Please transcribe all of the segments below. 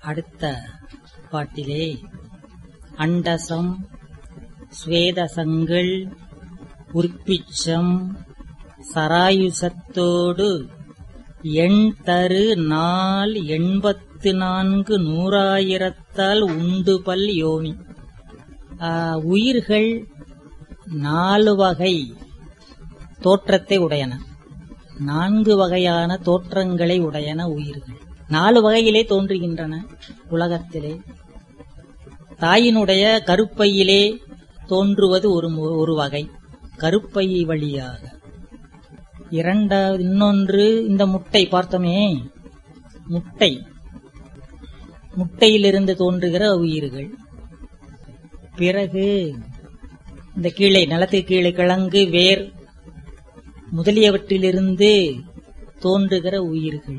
அடுத்த பாட்டிலே அண்டசம் ஸ்வேதசங்கள் உற்பிச்சம் சராயுசத்தோடு எண் தரு நாள் எண்பத்து நான்கு நூறாயிரத்தால் உண்டு பல் யோனி ஆ, உயிர்கள் நாலு வகை தோற்றத்தை உடையன நான்கு வகையான தோற்றங்களை உடையன உயிர்கள் நாலு வகையிலே தோன்றுகின்றன உலகத்திலே தாயினுடைய கருப்பையிலே தோன்றுவது ஒரு மு- ஒரு வகை கருப்பை வழியாக இரண்டாவது இன்னொன்று இந்த முட்டை பார்த்தோமே முட்டை முட்டையிலிருந்து தோன்றுகிற உயிர்கள் பிறகு இந்த கீழே நிலத்துக்கு கீழே கிழங்கு வேர் முதலியவற்றிலிருந்து தோன்றுகிற உயிர்கள்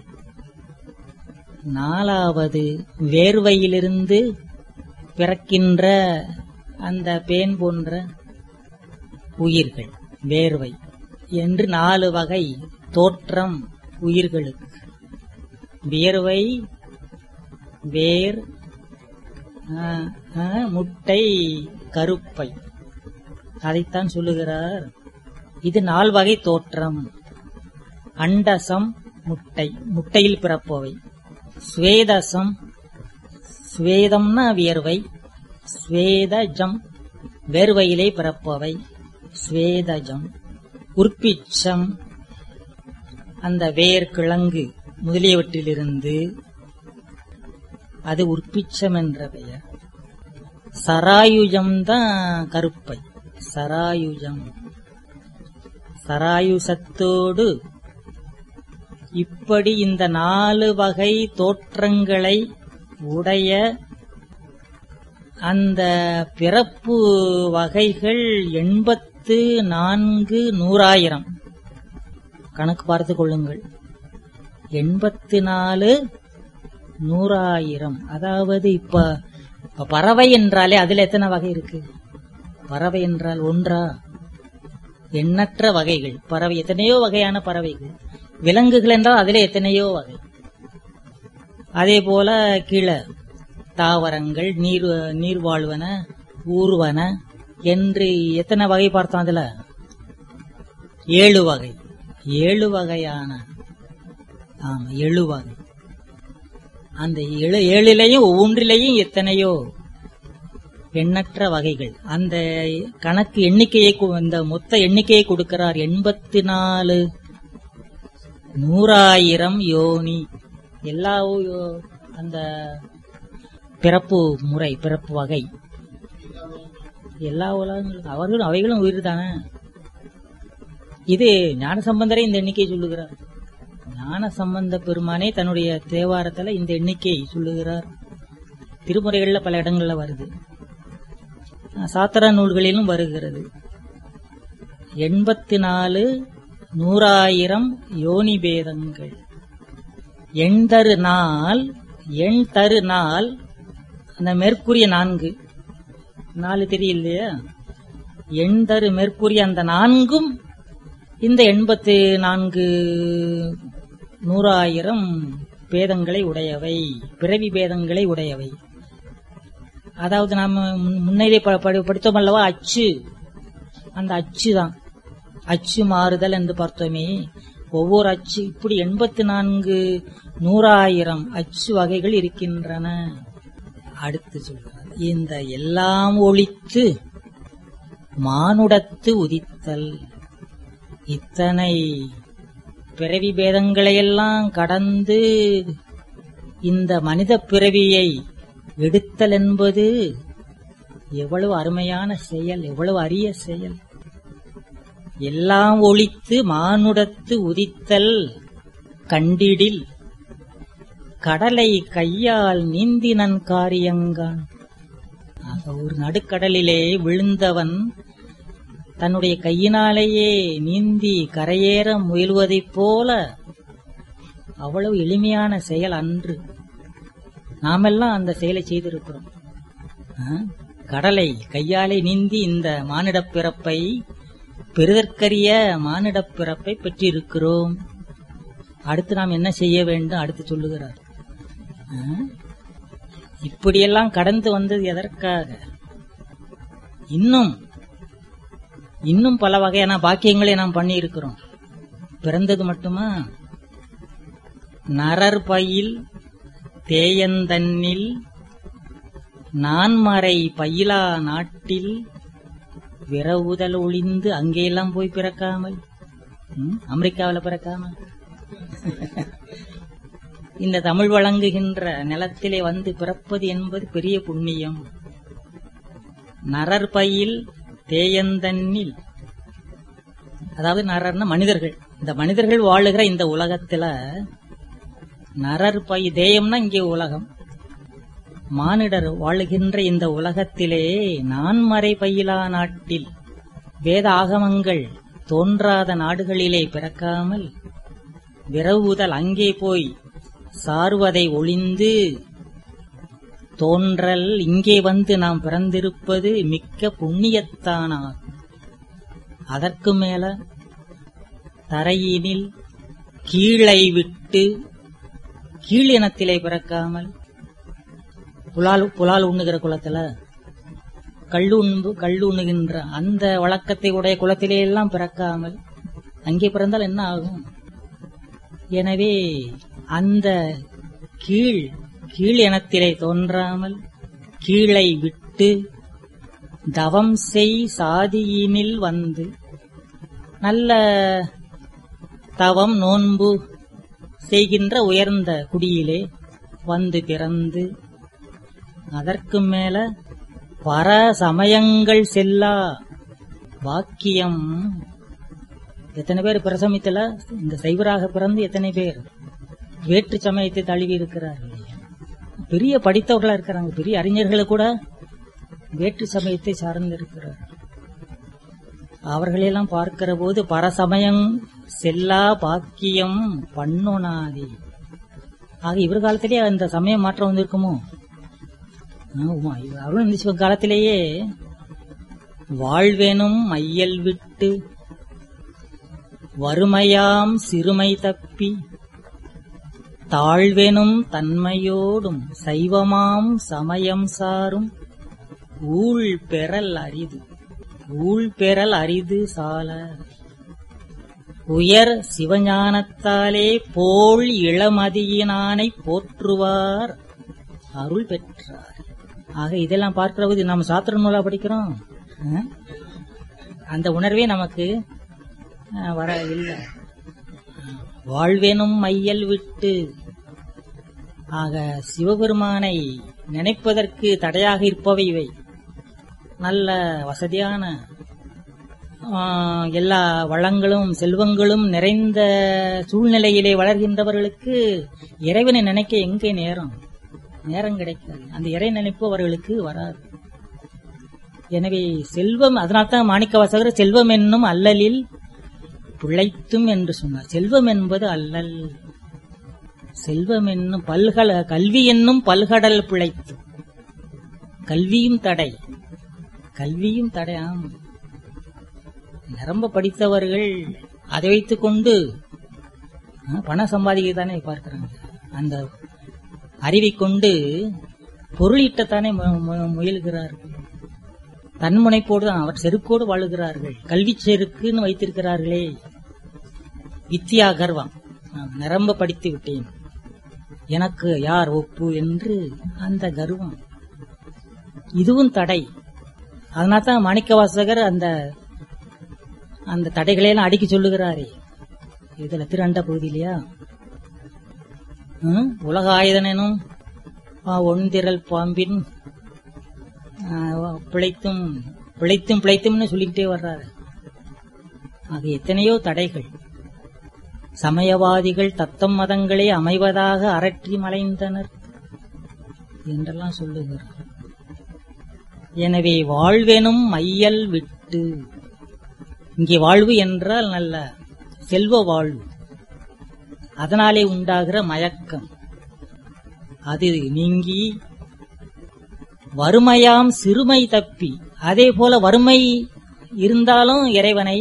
நாலாவது வேர்வையிலிருந்து பிறக்கின்ற அந்த பேன் போன்ற உயிர்கள் வேர்வை என்று நாலு வகை தோற்றம் உயிர்களுக்கு வியர்வை வேர் ஆ, ஆ, முட்டை கருப்பை அதைத்தான் சொல்லுகிறார் இது நால் வகை தோற்றம் அண்டசம் முட்டை முட்டையில் பிறப்பவை ஸ்வேதசம் ஸ்வேதம்னா வியர்வை ஸ்வேதஜம் வேர்வையிலே பிறப்பவை ஸ்வேதஜம் உற்பிச்சம் அந்த வேர் கிழங்கு முதலியவற்றிலிருந்து அது உற்பிச்சம் என்ற பெயர் சராயுஜம் தான் கருப்பை சராயுஜம் சராயுசத்தோடு இப்படி இந்த நாலு வகை தோற்றங்களை உடைய அந்த பிறப்பு வகைகள் எண்பத்து நான்கு நூறாயிரம் கணக்கு பார்த்து கொள்ளுங்கள் எண்பத்து நாலு நூறாயிரம் அதாவது இப்ப இப்ப பறவை என்றாலே அதுல எத்தனை வகை இருக்கு பறவை என்றால் ஒன்றா எண்ணற்ற வகைகள் பறவை எத்தனையோ வகையான பறவைகள் விலங்குகள் என்றால் அதிலே எத்தனையோ வகை அதே போல கீழே தாவரங்கள் நீர் நீர்வாழ்வன ஊர்வன என்று எத்தனை வகை பார்த்தோம் அதுல ஏழு வகை ஏழு வகையான ஆமா ஏழு வகை அந்த ஏழு ஏழிலையும் ஒவ்வொன்றிலையும் எத்தனையோ எண்ணற்ற வகைகள் அந்த கணக்கு எண்ணிக்கையை கு- இந்த மொத்த எண்ணிக்கையை கொடுக்கிறார் எண்பத்தி நாலு நூறாயிரம் யோனி எல்லா யோ- அந்த பிறப்பு முறை பிறப்பு வகை எல்லா உலகங்களும் அவர்களும் அவைகளும் உயிர் தானே இது ஞான சம்பந்தரே இந்த எண்ணிக்கையை சொல்லுகிறார் ஞான சம்பந்த பெருமானே தன்னுடைய தேவாரத்துல இந்த எண்ணிக்கையை சொல்லுகிறார் திருமுறைகள்ல பல இடங்கள்ல வருது சாத்திர நூல்களிலும் வருகிறது எண்பத்தி நாலு நூறாயிரம் யோனி பேதங்கள் எண் தரு நாள் எண் தரு நாள் அந்த மேற்கூறிய நான்கு நாலு தெரியலையா எண் தரு மேற்கூறிய அந்த நான்கும் இந்த எண்பத்தி நான்கு நூறாயிரம் பேதங்களை உடையவை பிறவி பேதங்களை உடையவை அதாவது நாம முன்- முன்னரே ப- படி- படித்தோம் அல்லவா அச்சு அந்த அச்சு தான் அச்சு மாறுதல் என்று பார்த்தோமே ஒவ்வொரு அச்சு இப்படி எண்பத்தி நான்கு நூறாயிரம் அச்சு வகைகள் இருக்கின்றன அடுத்து சொல்கிறார் இந்த எல்லாம் ஒழித்து மானுடத்து உதித்தல் இத்தனை பிறவி பேதங்களையெல்லாம் கடந்து இந்த மனித பிறவியை எடுத்தல் என்பது எவ்வளவு அருமையான செயல் எவ்வளவு அரிய செயல் எல்லாம் ஒழித்து மானுடத்து உதித்தல் கண்டிடில் கடலை கையால் நீந்தினன் காரியங்கான் ஆக ஒரு நடுக்கடலிலே விழுந்தவன் தன்னுடைய கையினாலேயே நீந்தி கரையேற முயல்வதைப் போல அவ்வளவு எளிமையான செயல் அன்று நாமெல்லாம் அந்த செயலை செய்திருக்கிறோம் ஆ? கடலை கையாலே நீந்தி இந்த மானிடப் பிறப்பை பெறுதற்கரிய மானிடப் பிறப்பை பெற்றிருக்கிறோம் அடுத்து நாம் என்ன செய்ய வேண்டும் அடுத்து சொல்லுகிறார் ஆ? இப்படியெல்லாம் கடந்து வந்தது எதற்காக இன்னும் இன்னும் பல வகையான பாக்கியங்களை நாம் பண்ணி இருக்கிறோம் பிறந்தது மட்டுமா நரற்பயில் தேயந்தன்னில் நான்மறை பயிலா நாட்டில் விரவுதல் ஒளிந்து அங்கேயெல்லாம் போய் பிறக்காமல் ம், அமெரிக்காவுல பிறக்காமல் இந்த தமிழ் வழங்குகின்ற நிலத்திலே வந்து பிறப்பது என்பது பெரிய புண்ணியம் நரற்பயில் தேயந்தன்னில் அதாவது நரர்னா மனிதர்கள் இந்த மனிதர்கள் வாழுகிற இந்த உலகத்துல நரர் பை தேயம்னா இங்கே உலகம் மானிடர் வாழுகின்ற இந்த உலகத்திலே நான்மறை பயிலா நாட்டில் வேத ஆகமங்கள் தோன்றாத நாடுகளிலே பிறக்காமல் விரவுதல் அங்கே போய் சார்வதை ஒளிந்து தோன்றல் இங்கே வந்து நாம் பிறந்திருப்பது மிக்க புண்ணியத்தானார் அதற்கு மேல தரையினில் கீழை விட்டு கீழ் இனத்திலே பிறக்காமல் புலால் புலால் உண்ணுகிற குளத்துல கள்ளு உண்பு கள்ளு உண்ணுகின்ற அந்த வழக்கத்தை உடைய குளத்திலே எல்லாம் பிறக்காமல் அங்கே பிறந்தால் என்ன ஆகும் எனவே அந்த கீழ் கீழ் இனத்திலே தோன்றாமல் கீழை விட்டு தவம் செய் சாதியினில் வந்து நல்ல தவம் நோன்பு செய்கின்ற உயர்ந்த குடியிலே வந்து பிறந்து அதற்கு மேல பர சமயங்கள் செல்லா வாக்கியம் எத்தனை பேர் பிரசமித்தல இந்த சைவராக பிறந்து எத்தனை பேர் வேற்று சமயத்தை தழுவி இருக்கிறார்கள் பெரிய படித்தவர்களா இருக்கிறாங்க பெரிய அறிஞர்களை கூட வேற்று சமயத்தை சார்ந்து இருக்கிறார்கள் அவர்களெல்லாம் பார்க்கிற போது பரசமயம் செல்லா பாக்கியம் பண்ணொனாதே ஆக இவர் காலத்திலேயே அந்த சமய மாற்றம் வந்திருக்குமோ ஆமா, இவர் அருள் சிவ காலத்திலேயே வாழ்வேனும் மையல் விட்டு வறுமையாம் சிறுமை தப்பி தாழ்வெனும் தன்மையோடும் சைவமாம் சமயம் சாரும் ஊழ் பெறல் அரிது ஊழ் பெறல் அரிது சால உயர் சிவஞானத்தாலே போல் இளமதியினானை போற்றுவார் அருள் பெற்றார் ஆக இதெல்லாம் பார்க்கிற போது நம்ம சாத்திர நூலா படிக்கிறோம் ஆ? அந்த உணர்வே நமக்கு ஆ, வர இல்லை வாழ்வேனும் மையல் விட்டு ஆக சிவபெருமானை நினைப்பதற்கு தடையாக இருப்பவை இவை நல்ல வசதியான ஆ, எல்லா வளங்களும் செல்வங்களும் நிறைந்த சூழ்நிலையிலே வளர்கின்றவர்களுக்கு இறைவனை நினைக்க எங்கே நேரம் நேரம் கிடைக்காது அந்த இறை நினைப்பு அவர்களுக்கு வராது எனவே செல்வம் அதனால்தான் மாணிக்க வாசகர் செல்வம் என்னும் அல்லலில் பிழைத்தும் என்று சொன்னார் செல்வம் என்பது அல்லல் செல்வம் என்னும் பல்கல கல்வி என்னும் பல்கடல் பிழைத்தும் கல்வியும் தடை கல்வியும் தடையாம் நிரம்ப படித்தவர்கள் அதை வைத்துக் கொண்டு ஆ, பணம் சம்பாதிக்க தானே பார்க்கிறாங்க அந்த அறிவை கொண்டு பொருளீட்டத்தானே மு- மு- முயல்கிறார்கள் தன்முனைப்போடு தான் அவர் செருக்கோடு வாழுகிறார்கள் கல்வி செருக்குன்னு வைத்திருக்கிறார்களே வித்யா கர்வம் நான் நிரம்ப படித்து விட்டேன் எனக்கு யார் ஒப்பு என்று அந்த கர்வம் இதுவும் தடை அதனால தான் மாணிக்க வாசகர் அந்த அந்த தடைகளையெல்லாம் அடிக்க சொல்லுகிறாரே இதுல திருஅண்ட பகுதியிலையா ம்? உலக ஆயுதனும் ஒன்திரல் பாம்பின் ஆ, பிழைத்தும் பிழைத்தும் பிழைத்தும்னு சொல்லிக்கிட்டே வர்றாரு ஆக எத்தனையோ தடைகள் சமயவாதிகள் தத்தம் மதங்களே அமைவதாக அரற்றி மலைந்தனர் என்றெல்லாம் சொல்லுகிறார் எனவே வாழ்வெனும் மையல் விட்டு இங்கே வாழ்வு என்றால் நல்ல செல்வ வாழ்வு அதனாலே உண்டாகிற மயக்கம் அது நீங்கி வறுமையாம் சிறுமை தப்பி அதே போல வறுமை இருந்தாலும் இறைவனை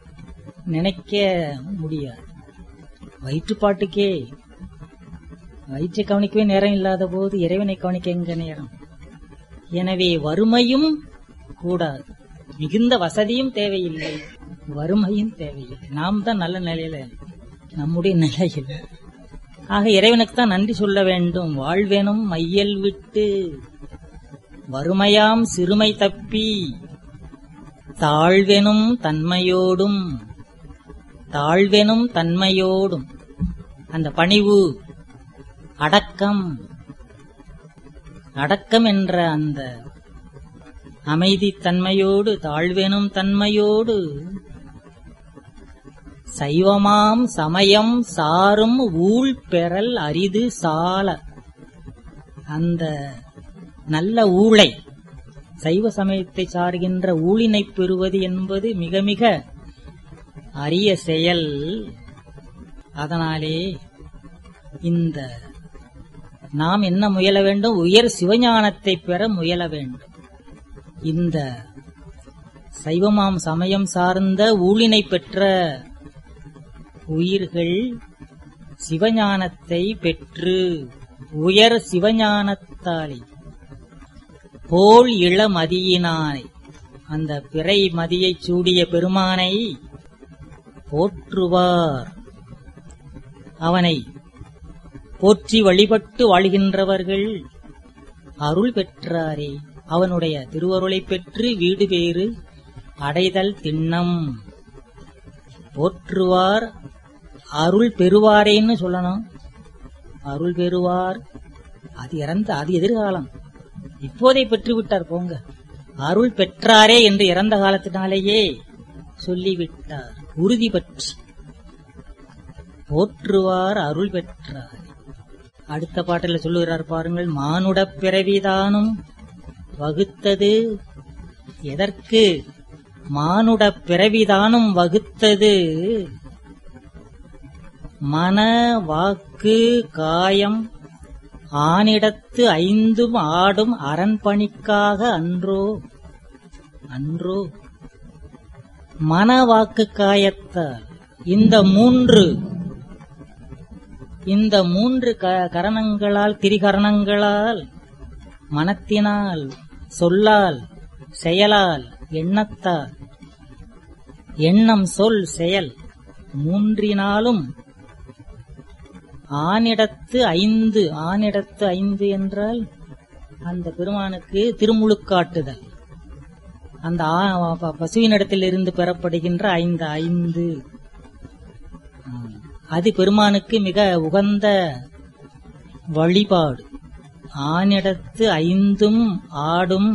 நினைக்க முடியாது வயிற்றுப்பாட்டுக்கே வயிற்றை கவனிக்கவே நேரம் இல்லாத போது இறைவனை கவனிக்க எங்க நேரம் எனவே வறுமையும் கூடாது மிகுந்த வசதியும் தேவையில்லை வறுமையும் தேவையில்லை நாம் தான் நல்ல நிலையில நம்முடைய நிலையில் ஆக இறைவனுக்கு தான் நன்றி சொல்ல வேண்டும் வாழ்வேனும் மையல் விட்டு வறுமையாம் சிறுமை தப்பி தாழ்வெனும் தன்மையோடும் தாழ்வெனும் தன்மையோடும் அந்த பணிவு அடக்கம் அடக்கம் என்ற அந்த அமைதி தன்மையோடு தாழ்வெனும் தன்மையோடு சைவமாம் சமயம் சாரும் ஊழ் பெறல் அரிது சால அந்த நல்ல ஊழை சைவ சமயத்தை சார்கின்ற ஊழினை பெறுவது என்பது மிக மிக அரிய செயல் அதனாலே இந்த நாம் என்ன முயல வேண்டும் உயர் சிவஞானத்தை பெற முயல வேண்டும் இந்த சைவமாம் சமயம் சார்ந்த ஊழினை பெற்ற உயிர்கள் சிவஞானத்தை பெற்று உயர் சிவஞானத்தாலே போல் இளமதியினானை அந்த பிறை மதியைச் சூடிய பெருமானை போற்றுவார் அவனை போற்றி வழிபட்டு வாழ்கின்றவர்கள் அருள் பெற்றாரே அவனுடைய திருவருளைப் பெற்று வீடு பேறு அடைதல் திண்ணம் போற்றுவார் அருள் பெறுவாரேன்னு சொல்லணும் அருள் பெறுவார் அது இறந்த அது எதிர்காலம் இப்போதை பெற்று விட்டார் போங்க அருள் பெற்றாரே என்று இறந்த காலத்தினாலேயே சொல்லிவிட்டார் உறுதி பற்றி போற்றுவார் அருள் பெற்றார் அடுத்த பாட்டில் சொல்லுகிறார் பாருங்கள் மானுடப் பிறவிதானும் வகுத்தது எதற்கு மானுடப் பிறவிதானும் வகுத்தது மன வாக்கு காயம் ஆனிடத்து ஐந்தும் ஆடும் அரண்பணிக்காக அன்றோ அன்றோ மனவாக்கு காயத்தால் இந்த மூன்று இந்த மூன்று க- கரணங்களால் திரிகரணங்களால் மனத்தினால் சொல்லால் செயலால் எண்ணத்தால் எண்ணம் சொல் செயல் மூன்றினாலும் ஆனிடத்து ஐந்து ஆனிடத்து ஐந்து என்றால் அந்த பெருமானுக்கு திருமுழுக்காட்டுதல் அந்த ஆ- ப- பசுவினிடத்தில் இருந்து பெறப்படுகின்ற ஐந்து ஐந்து ஆம். அது பெருமானுக்கு மிக உகந்த வழிபாடு ஆனிடத்து ஐந்தும் ஆடும்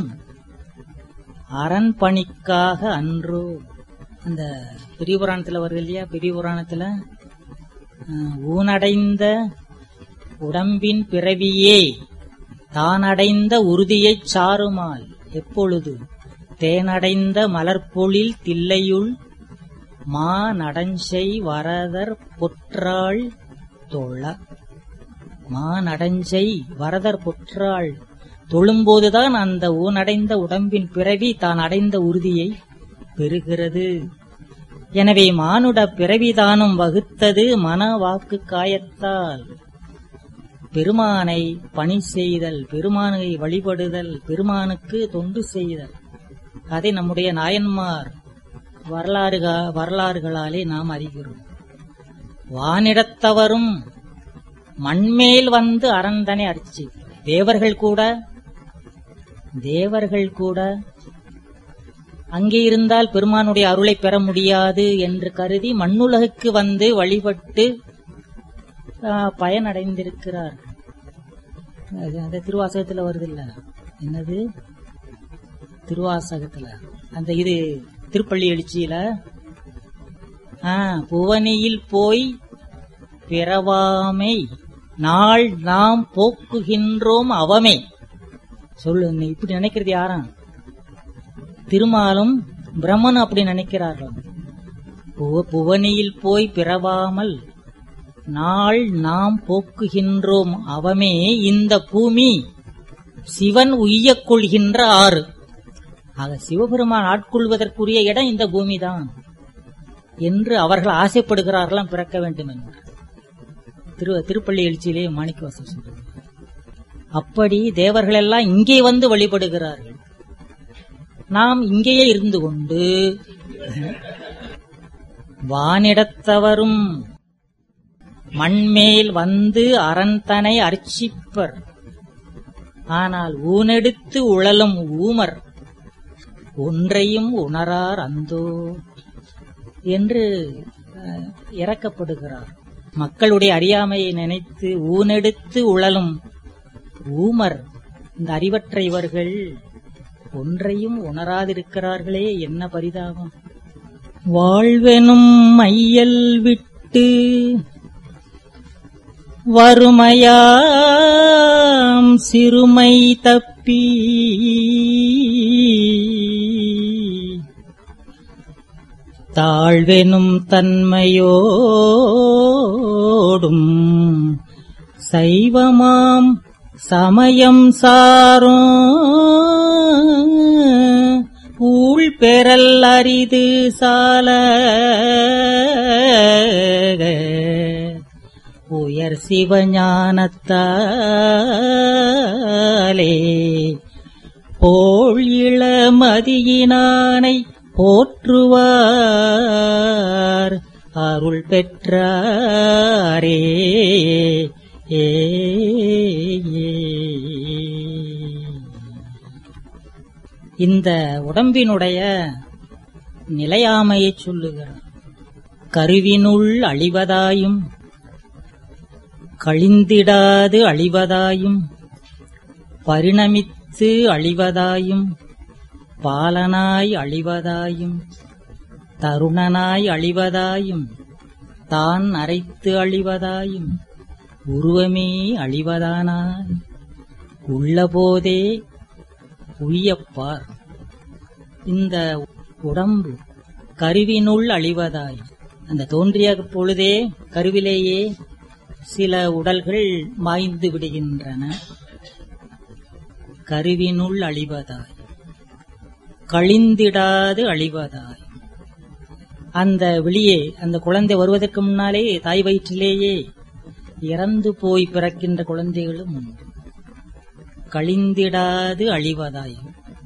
அரண்பணிக்காக அன்றோ அந்த பெரிய புராணத்துல வருது இல்லையா பெரிய புராணத்துல அஹ், ஊனடைந்த உடம்பின் பிறவியே தானடைந்த உறுதியைச் சாருமால் எப்பொழுது தேனடைந்த மலர்பொழில் தில்லையுள் மா நடஞ்சை வரதர் பொற்றாள் தொழ மா நடஞ்சை வரதர் பொற்றாள் தொழும்போதுதான் அந்த ஊனடைந்த உடம்பின் பிறவி தான் அடைந்த உறுதியை பெறுகிறது எனவே மானுட பிறவிதானும் வகுத்தது மன வாக்கு காயத்தால் பெருமானை பணி செய்தல் பெருமானை வழிபடுதல் பெருமானுக்கு தொண்டு செய்தல் அதை நம்முடைய நாயன்மார் வரலாறு வரலாறுகளாலே நாம் அறிகிறோம் வானிடத்தவரும் மண்மேல் வந்து அரண்தனை அர்ச்சி தேவர்கள் கூட தேவர்கள் கூட அங்கே இருந்தால் பெருமானுடைய அருளை பெற முடியாது என்று கருதி மண்ணுலகுக்கு வந்து வழிபட்டு ஆ, பயனடைந்திருக்கிறார்கள் அது- அந்த திருவாசகத்துல வருது இல்ல என்னது திருவாசகத்துல அந்த இது திருப்பள்ளி எழுச்சியில ஆ, புவனியில் போய் பிறவாமை நாள் நாம் போக்குகின்றோம் அவமே சொல்லு நீ இப்படி நினைக்கிறது யாரா திருமாலும் பிரம்மனும் அப்படி நினைக்கிறார்கள் புவ- புவனியில் போய் பிறவாமல் நாள் நாம் போக்குகின்றோம் அவமே இந்த பூமி சிவன் உய்யக் கொள்கின்ற ஆறு ஆக சிவபெருமான் ஆட்கொள்வதற்குரிய இடம் இந்த பூமிதான் என்று அவர்கள் ஆசைப்படுகிறார்களாம் பிறக்க வேண்டும் என்று திரு திருப்பள்ளி எழுச்சியிலே மாணிக்கவாசர் சொல்றார் அப்படி தேவர்கள் எல்லாம் இங்கே வந்து வழிபடுகிறார்கள் நாம் இங்கேயே இருந்து கொண்டு வானிடத்தவரும் மண்மேல் வந்து அரண்தனை அர்ச்சிப்பர் ஆனால் ஊனெடுத்து உழலும் ஊமர் ஒன்றையும் உணரார் அந்தோ என்று அஹ், இறக்கப்படுகிறார் மக்களுடைய அறியாமையை நினைத்து ஊனெடுத்து உழலும் ஊமர் இந்த அறிவற்ற இவர்கள் ஒன்றையும் உணராதிருக்கிறார்களே என்ன பரிதாபம் வாழ்வெனும் மையல் விட்டு வறுமையாம் சிறுமை தப்பி தாழ்வெனும் தன்மையோடும் சைவமாம் சமயம் சாரும் ஊழ் பெறல் அரிது சால உயர் சிவஞானத்தாலே போல் இளமதியினானை போற்றுவார் அருள் பெற்றாரே ஏ ஏ. இந்த உடம்பினுடைய நிலையாமையை சொல்லுகிறார் கருவினுள் அழிவதாயும் கழிந்திடாது அழிவதாயும் பரிணமித்து அழிவதாயும் பாலனாய் அழிவதாயும் தருணனாய் அழிவதாயும் தான் அரைத்து அழிவதாயும் உருவமே அழிவதானாய் உள்ளபோதே உய்யப்பார் இந்த உடம்பு கருவினுள் அழிவதாய் அந்த தோன்றிய பொழுதே கருவிலேயே சில உடல்கள் மாய்ந்து விடுகின்றன கருவினுள் அழிவதாய் கழிந்திடாது அழிவதாய் அந்த வெளியே அந்த குழந்தை வருவதற்கு முன்னாலே தாய் வயிற்றிலேயே இறந்து போய் பிறக்கின்ற குழந்தைகளும் உண்டு கழிந்திடாது அழிவதாய்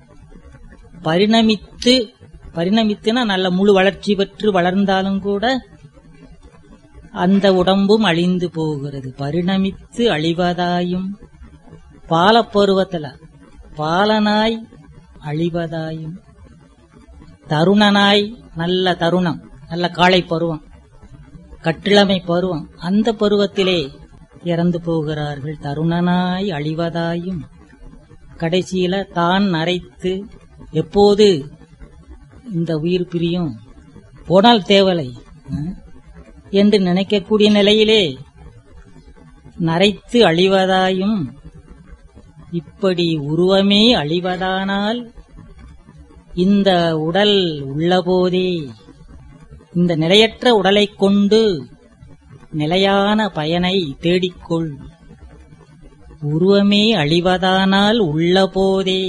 பரிணமித்து பரிணமித்துனா நல்ல முழு வளர்ச்சி பெற்று வளர்ந்தாலும் கூட அந்த உடம்பும் அழிந்து போகிறது பரிணமித்து அழிவதாயும் பாலப்பருவத்துல பாலனாய் அழிவதாயும் தருணனாய் நல்ல தருணம் நல்ல காளை பருவம் கட்டிளமை பருவம் அந்த பருவத்திலே இறந்து போகிறார்கள் தருணனாய் அழிவதாயும் கடைசியில தான் நரைத்து எப்போது இந்த உயிர் பிரியும் போனால் தேவலை அஹ், என்று நினைக்கக்கூடிய நிலையிலே நரைத்து அழிவதாயும் இப்படி உருவமே அழிவதானால் இந்த உடல் உள்ளபோதே இந்த நிலையற்ற உடலைக் கொண்டு நிலையான பயனை தேடிக்கொள் உருவமே அழிவதானால் உள்ளபோதே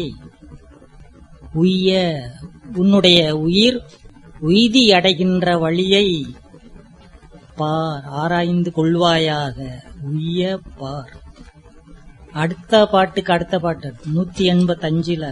உய்ய உன்னுடைய உயிர் உய்தி அடைகின்ற வழியை பார் ஆராய்ந்து கொள்வாயாக உய்ய பார் அடுத்த பாட்டுக்கு அடுத்த பாட்டு நூத்தி எண்பத்தஞ்சுல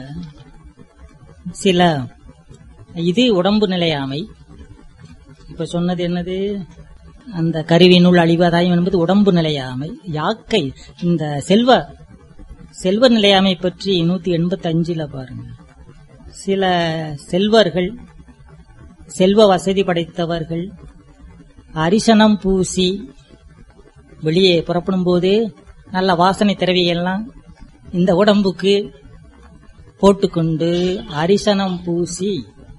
சில இது உடம்பு நிலையாமை இப்ப சொன்னது என்னது அந்த கருவினுள் அழிவதாயம் என்பது உடம்பு நிலையாமை யாக்கை இந்த செல்வ செல்வ நிலையாமை பற்றி நூத்தி எண்பத்தி அஞ்சுல பாருங்க சில செல்வர்கள் செல்வ வசதி படைத்தவர்கள் அரிசனம் பூசி வெளியே புறப்படும் போது நல்ல வாசனை திரவியெல்லாம் இந்த உடம்புக்கு போட்டுக்கொண்டு அரிசனம் பூசி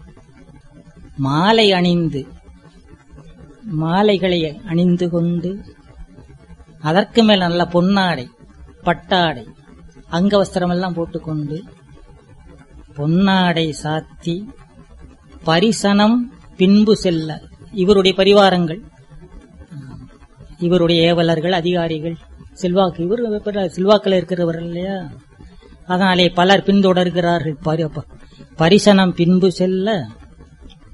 மாலை அணிந்து மாலைகளை அணிந்து கொண்டு அதற்கு மேல் நல்ல பொன்னாடை பட்டாடை அங்கவஸ்திரம் எல்லாம் போட்டுக்கொண்டு பொன்னாடை சாத்தி பரிசனம் பின்பு செல்ல இவருடைய பரிவாரங்கள் இவருடைய ஏவலர்கள் அதிகாரிகள் செல்வாக்கு இவர் இப்ப செல்வாக்கில் இருக்கிறவர்கள் இல்லையா அதனாலே பலர் பின்தொடர்கிறார்கள் பரி- ப- பரிசனம் பின்பு செல்ல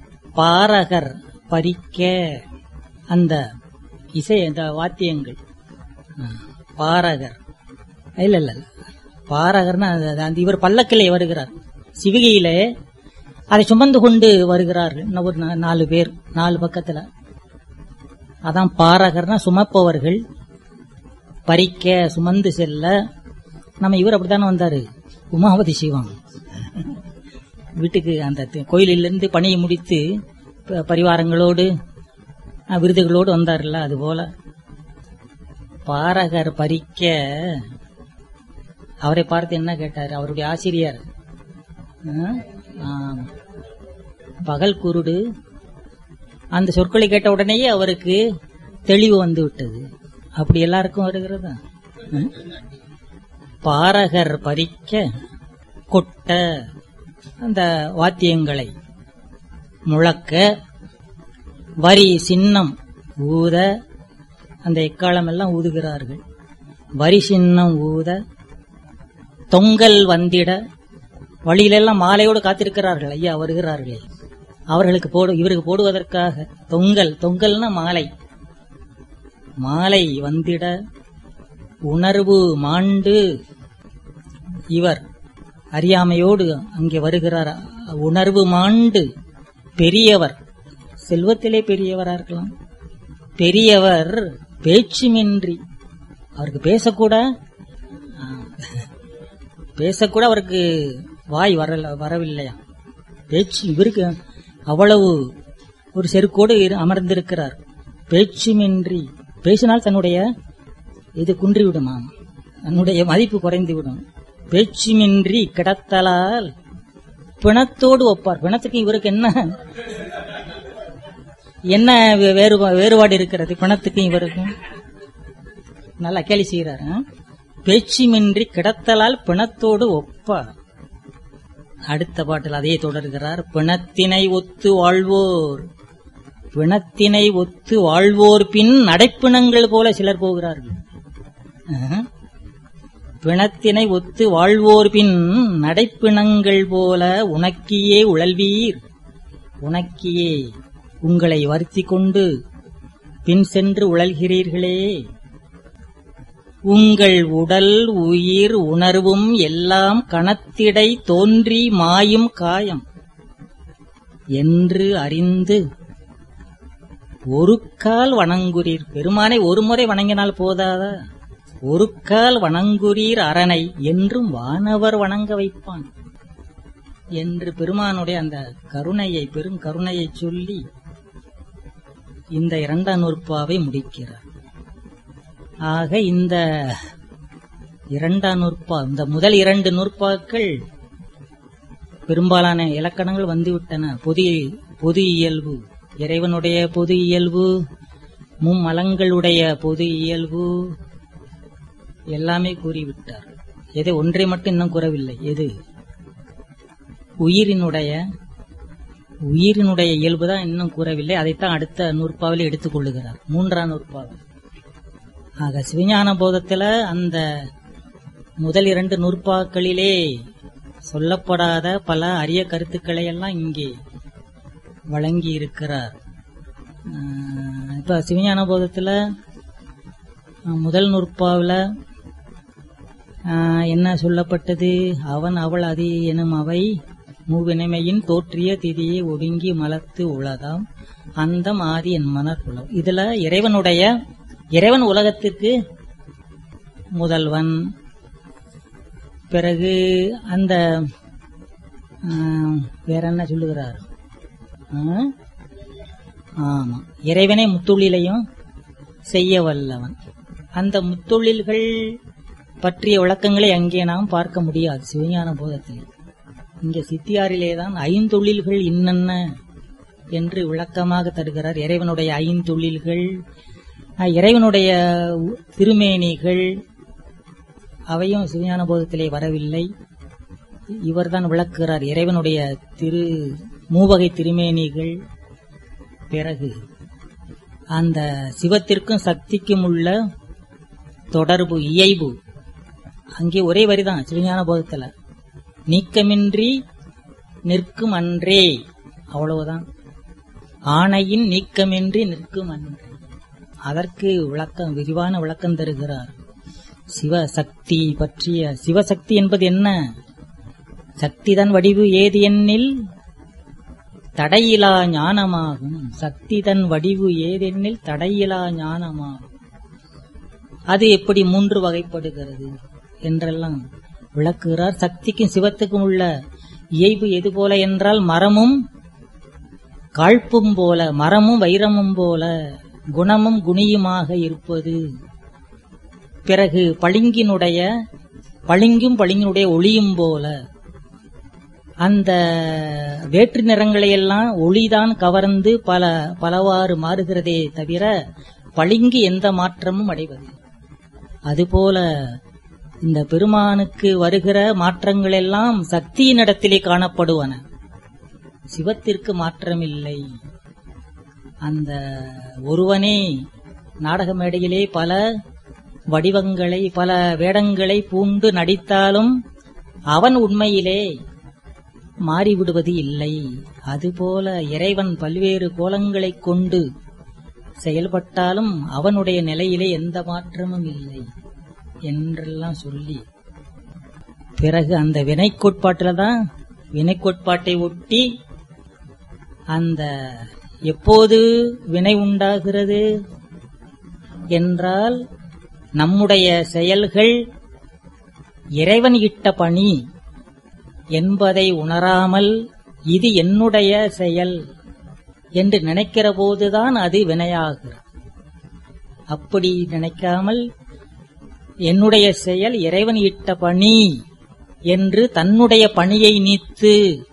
பாரகர் பறிக்க அந்த இசை அந்த வாத்தியங்கள் ஆ, பாரகர் இல்ல இல்ல இல்ல பாரகர்னா அது- அது அந்த இவர் பல்லக்கிலே வருகிறார் சிவிகையிலே அதை சுமந்து கொண்டு வருகிறார்கள் இன்னும் ஒரு நா- நாலு பேர் நாலு பக்கத்துல அதான் பாரகர்னா சுமப்பவர்கள் பறிக்க சுமந்து செல்ல நம்ம இவர் அப்படித்தானே வந்தாரு உமாவதி சிவம் வீட்டுக்கு அந்த தி- கோயிலிலிருந்து பணியை முடித்து ப- பரிவாரங்களோடு அஹ், விருதுகளோடு வந்தார்ல அது போல பாரகர் பறிக்க அவரை பார்த்து என்ன கேட்டார் அவருடைய ஆசிரியர் அஹ், ஆம். பகல் குருடு அந்த சொற்களை கேட்ட உடனேயே அவருக்கு தெளிவு வந்து விட்டது அப்படி எல்லாருக்கும் வருகிறதா அஹ்? பாரகர் பறிக்க கொட்ட அந்த வாத்தியங்களை முழக்க வரி சின்னம் ஊத அந்த எக்காலம் எல்லாம் ஊதுகிறார்கள் வரி சின்னம் ஊத தொங்கல் வந்திட வழியிலெல்லாம் மாலையோடு காத்திருக்கிறார்கள் ஐயா வருகிறார்களே அவர்களுக்கு போடு இவருக்கு போடுவதற்காக தொங்கல் தொங்கல்னா மாலை மாலை வந்திட உணர்வு மாண்டு இவர் அறியாமையோடு அங்கே வருகிறார் உணர்வு மாண்டு பெரியவர் செல்வத்திலே பெரியவரா இருக்கலாம் பெரியவர் பேச்சுமின்றி அவருக்கு பேசக்கூட ஆ, பேசக்கூட அவருக்கு வாய் வரல வரவில்லையா பேச்சு இவருக்கு அவ்வளவு ஒரு செருக்கோடு இரு- அமர்ந்திருக்கிறார் பேச்சுமின்றி பேசினால் தன்னுடைய இது குன்றிவிடுமாம் தன்னுடைய மதிப்பு குறைந்துவிடும் பேச்சுமின்றி கிடத்தலால் பிணத்தோடு ஒப்பார் பிணத்துக்கு இவருக்கு என்ன என்ன வே- வேறுபா- வேறுபாடு இருக்கிறது பிணத்துக்கும் இவருக்கும் நல்லா கேலி செய்கிறார் ஆ? பேச்சுமின்றி கிடத்தலால் பிணத்தோடு ஒப்பார் அடுத்த பாட்டில் அதையே தொடர்கிறார் பிணத்தினை ஒத்து வாழ்வோர் பிணத்தினை ஒத்து வாழ்வோர் பின் நடைப்பிணங்கள் போல சிலர் போகிறார்கள் ஆஹ். பிணத்தினை ஒத்து வாழ்வோர் பின் நடைப்பிணங்கள் போல உனக்கியே உழல்வீர் உனக்கியே உங்களை வருத்தி கொண்டு பின் சென்று உழல்கிறீர்களே உங்கள் உடல் உயிர் உணர்வும் எல்லாம் கணத்திடை தோன்றி மாயும் காயம் என்று அறிந்து ஒரு கால் வணங்குறீர் பெருமானை ஒரு முறை வணங்கினால் போதாதா ஒரு கால் வணங்குறீர் அரணை என்றும் வானவர் வணங்க வைப்பான் என்று பெருமானுடைய அந்த கருணையை பெரும் கருணையை சொல்லி இந்த இரண்டாம் நூற்பாவை முடிக்கிறார் ஆக இந்த இரண்டாம் நூற்பா இந்த முதல் இரண்டு நூற்பாக்கள் பெரும்பாலான இலக்கணங்கள் வந்துவிட்டன பொது பொது இயல்பு இறைவனுடைய பொது இயல்பு மும்மலங்களுடைய பொது இயல்பு எல்லாமே கூறிவிட்டார் எது ஒன்றை மட்டும் இன்னும் கூறவில்லை எது உயிரினுடைய உயிரினுடைய இயல்புதான் இன்னும் கூறவில்லை அதைத்தான் அடுத்த நூற்பாவில் எடுத்துக் கொள்ளுகிறார் மூன்றாம் நூற்பாவில் ஆக சிவஞான போதத்துல அந்த முதல் இரண்டு நூற்பாக்களிலே சொல்லப்படாத பல அரிய கருத்துக்களை எல்லாம் இங்கே வழங்கி இருக்கிறார் ஆஹ் இப்ப சிவஞான போதத்துல ஆஹ் முதல் நூற்பாவில் என்ன சொல்லப்பட்டது அவன் அவள் அதி எனும் அவை மூவினைமையின் தோற்றிய திதியை ஒடுங்கி மலத்து உளதாம் அந்தம் ஆதி என் மனர் உலகம் இதுல இறைவனுடைய இறைவன் உலகத்திற்கு முதல்வன் பிறகு அந்த ஆஹ், வேற என்ன சொல்லுகிறார் ஆஹ்? ஆமா இறைவனே முத்தொழிலையும் செய்ய வல்லவன் அந்த முத்தொழில்கள் பற்றிய விளக்கங்களை அங்கே நாம் பார்க்க முடியாது சிவஞான போதத்தில் இங்கே சித்தியாரிலே தான் ஐந்தொழில்கள் இன்னென்ன என்று விளக்கமாக தருகிறார் இறைவனுடைய ஐந்தொழில்கள் அஹ், இறைவனுடைய உ- திருமேனிகள் அவையும் சிவஞான போதத்திலே வரவில்லை இவர்தான் விளக்குகிறார் இறைவனுடைய திரு மூவகை திருமேனிகள் பிறகு அந்த சிவத்திற்கும் சக்திக்கும் உள்ள தொடர்பு இயைபு அங்கே ஒரே வரிதான் சிவஞான போதத்துல நீக்கமின்றி நிற்கும் அன்றே அவ்வளவுதான் ஆணையின் நீக்கமின்றி நிற்கும் அன்றே அதற்கு விளக்கம் விரிவான விளக்கம் தருகிறார் சிவசக்தி பற்றிய சிவசக்தி என்பது என்ன சக்திதன் வடிவு ஏது எண்ணில் தடையிலா ஞானமாகும் சக்திதன் வடிவு ஏதென்னில் தடையிலா ஞானமாகும் அது எப்படி மூன்று வகைப்படுகிறது என்றெல்லாம் விளக்குகிறார் சக்திக்கும் சிவத்துக்கும் உள்ள இயல்பு எது போல என்றால் மரமும் காழ்ப்பும் போல மரமும் வைரமும் போல குணமும் குணியுமாக இருப்பது பிறகு பளிங்கினுடைய பளிங்கும் பளிங்கினுடைய ஒளியும் போல அந்த வேற்று நிறங்களை எல்லாம் ஒளிதான் கவர்ந்து பல பலவாறு மாறுகிறதே தவிர பளிங்கு எந்த மாற்றமும் அடைவது அதுபோல இந்த பெருமானுக்கு வருகிற மாற்றங்கள் எல்லாம் சக்தியினிடத்திலே காணப்படுவன சிவத்திற்கு மாற்றமில்லை அந்த ஒருவனே நாடக மேடையிலே பல வடிவங்களை பல வேடங்களை பூண்டு நடித்தாலும் அவன் உண்மையிலே மாறிவிடுவது இல்லை அதுபோல இறைவன் பல்வேறு கோலங்களைக் கொண்டு செயல்பட்டாலும் அவனுடைய நிலையிலே எந்த மாற்றமும் இல்லை என்றெல்லாம் சொல்லி பிறகு அந்த வினை கோட்பாட்டில் தான் வினை கோட்பாட்டை ஒட்டி அந்த எப்போது வினை உண்டாகிறது என்றால் நம்முடைய செயல்கள் இறைவன் இட்ட பணி என்பதை உணராமல் இது என்னுடைய செயல் என்று நினைக்கிற போதுதான் அது வினையாகிறது அப்படி நினைக்காமல் என்னுடைய செயல் இறைவன் இட்ட பணி என்று தன்னுடைய பணியை நீத்து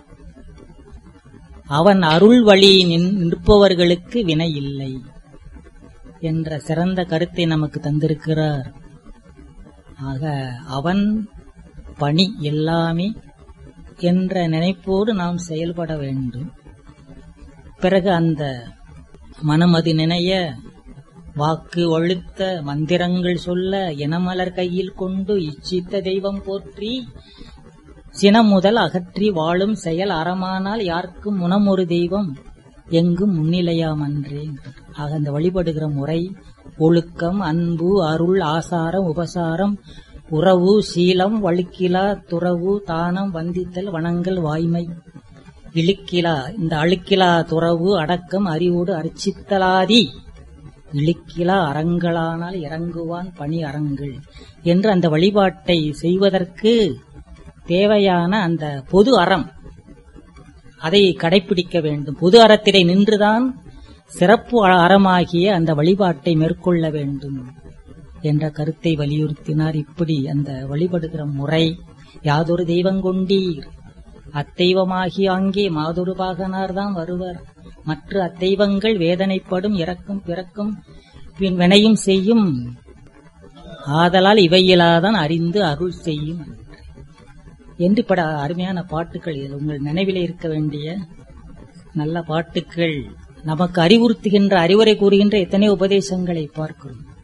அவன் அருள் வழி நிற்பவர்களுக்கு வினை இல்லை என்ற சிறந்த கருத்தை நமக்கு தந்திருக்கிறார் ஆக அவன் பணி எல்லாமே என்ற நினைப்போடு நாம் செயல்பட வேண்டும் பிறகு அந்த மனமது நினைய வாக்கு ஒழுத்த மந்திரங்கள் சொல்ல இனமலர் கையில் கொண்டு இச்சித்த தெய்வம் போற்றி சினம் முதல் அகற்றி வாழும் செயல் அறமானால் யாருக்கும் முனமொரு தெய்வம் எங்கும் முன்னிலையாமன்றே ஆக அந்த வழிபடுகிற முறை ஒழுக்கம் அன்பு அருள் ஆசாரம் உபசாரம் உறவு சீலம் வழுக்கிலா துறவு தானம் வந்தித்தல் வணங்கல் வாய்மை இழுக்கிலா இந்த அழுக்கிலா துறவு அடக்கம் அறிவோடு அர்ச்சித்தலாதி இழுக்கிலா அறங்களானால் இறங்குவான் பணி அறங்கள் என்று அந்த வழிபாட்டை செய்வதற்கு தேவையான அந்த பொது அறம் அதை கடைபிடிக்க வேண்டும் பொது அறத்திலே நின்றுதான் சிறப்பு அறமாகிய அந்த வழிபாட்டை மேற்கொள்ள வேண்டும் என்ற கருத்தை வலியுறுத்தினார் இப்படி அந்த வழிபடுகிற முறை யாதொரு தெய்வம் கொண்டீர் அத்தெய்வமாகி அங்கே மாதொரு பாகனார் தான் வருவர் மற்ற அத்தெய்வங்கள் வேதனைப்படும் இறக்கும் பிறக்கும் பின் வினையும் செய்யும் ஆதலால் இவையிலாதான் அறிந்து அருள் செய்யும் என்று பட அருமையான பாட்டுகள் இதில் உங்கள் நினைவிலே இருக்க வேண்டிய நல்ல பாட்டுகள் நமக்கு அறிவுறுத்துகின்ற அறிவுரை கூறுகின்ற எத்தனை உபதேசங்களை பார்க்கிறோம்